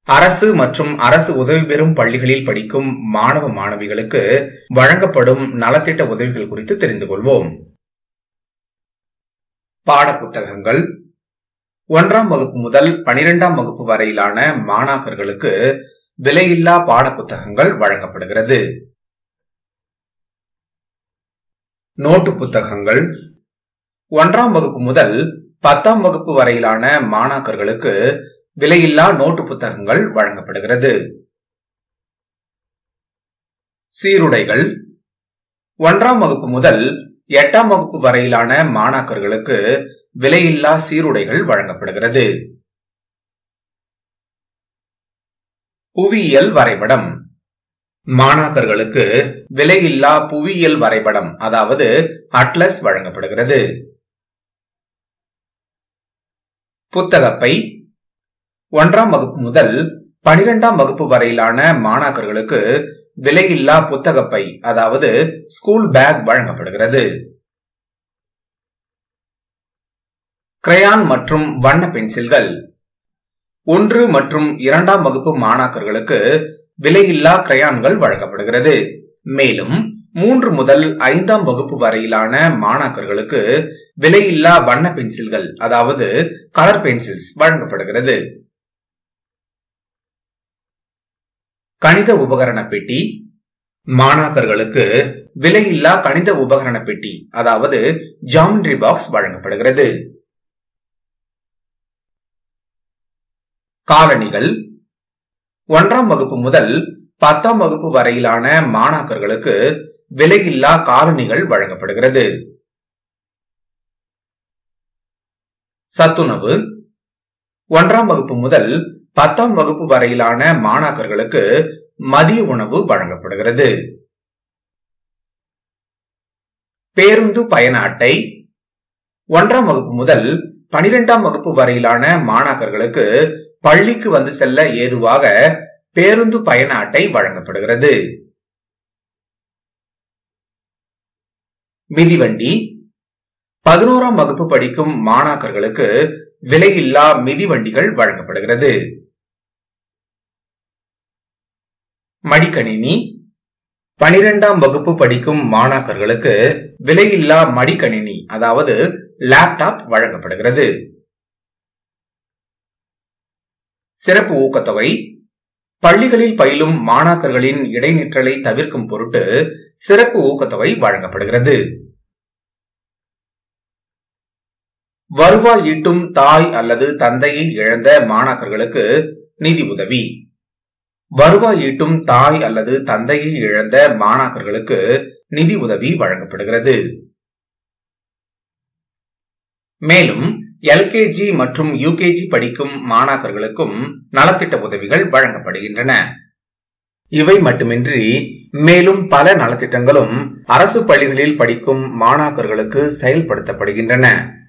அரசு மற்றும் அரசு உதவி பெறும் பள்ளிகளில் படிக்கும் மாணவ மாணவிகளுக்கு வழங்கப்படும் நலத்திட்ட உதவிகள் குறித்து தெரிந்து கொள்வோம் பாடப்புத்தகங்கள் ஒன்றாம் வகுப்பு முதல் பனிரெண்டாம் வகுப்பு வரையிலான மாணாக்கர்களுக்கு விலையில்லா பாடப்புத்தகங்கள் வழங்கப்படுகிறது நோட்டு புத்தகங்கள் ஒன்றாம் வகுப்பு முதல் பத்தாம் வகுப்பு வரையிலான மாணாக்கர்களுக்கு விலையில்லா நோட்டு புத்தகங்கள் வழங்கப்படுகிறது சீருடைகள் ஒன்றாம் வகுப்பு முதல் எட்டாம் வகுப்பு வரையிலான மாணாக்கர்களுக்கு விலையில்லா சீருடைகள் வழங்கப்படுகிறது புவியியல் வரைபடம் மாணாக்கர்களுக்கு விலையில்லா புவியியல் வரைபடம் அதாவது அட்லஸ் வழங்கப்படுகிறது புத்தகப்பை ஒன்றாம் வகுப்பு முதல் பனிரெண்டாம் வகுப்பு வரையிலான மாணாக்கர்களுக்கு விலையில்லா புத்தகப்பை அதாவது ஸ்கூல் பேக் வழங்கப்படுகிறது கிரையான் மற்றும் வண்ண பென்சில்கள் ஒன்று மற்றும் இரண்டாம் வகுப்பு மாணாக்கர்களுக்கு விலையில்லா கிரையான்கள் வழங்கப்படுகிறது மேலும் மூன்று முதல் ஐந்தாம் வகுப்பு வரையிலான மாணாக்கர்களுக்கு விலையில்லா வண்ண பென்சில்கள் அதாவது கலர் பென்சில்ஸ் வழங்கப்படுகிறது கணித உபகரண பெட்டி மாணாக்கர்களுக்கு விலையில்லா கணித உபகரண பெட்டி அதாவது ஜாமெட்ரி பாக்ஸ் வழங்கப்படுகிறது காலணிகள் ஒன்றாம் வகுப்பு முதல் பத்தாம் வகுப்பு வரையிலான மாணாக்கர்களுக்கு விலையில்லா காலணிகள் வழங்கப்படுகிறது சத்துணவு ஒன்றாம் வகுப்பு முதல் பத்தாம் வகுப்பு வரையிலான மாணாக்கர்களுக்கு மதிய உணவு வழங்கப்படுகிறது பேருந்து பயண அட்டை ஒன்றாம் வகுப்பு முதல் பனிரெண்டாம் வகுப்பு வரையிலான மாணாக்கர்களுக்கு பள்ளிக்கு வந்து செல்ல ஏதுவாக பேருந்து பயண அட்டை வழங்கப்படுகிறது மிதிவண்டி பதினோராம் வகுப்பு படிக்கும் மாணாக்கர்களுக்கு விலையில்லா மிதிவண்டிகள் வழங்கப்படுகிறது மடிக்கணினி பனிரெண்டாம் வகுப்பு படிக்கும் மாணாக்கர்களுக்கு விலையில்லா மடிக்கணினி அதாவது லேப்டாப் வழங்கப்படுகிறது சிறப்பு ஊக்கத்தொகை பள்ளிகளில் பயிலும் மாணாக்கர்களின் இடைநிற்றலை தவிர்க்கும் பொருட்டு சிறப்பு ஊக்கத்தொகை வழங்கப்படுகிறது வருவாய் ஈட்டும் தாய் அல்லது தந்தையை இழந்த மாணாக்கர்களுக்கு நிதி உதவி வருவாய் ஈட்டும் தாய் அல்லது தந்தையை இழந்த மாணாக்கர்களுக்கு நிதி உதவி வழங்கப்படுகிறது மேலும் எல்கேஜி மற்றும் யூகேஜி படிக்கும் மாணாக்கர்களுக்கும் நலத்திட்ட உதவிகள் வழங்கப்படுகின்றன இவை மட்டுமின்றி மேலும் பல நலத்திட்டங்களும் அரசு பள்ளிகளில் படிக்கும் மாணாக்கர்களுக்கு செயல்படுத்தப்படுகின்றன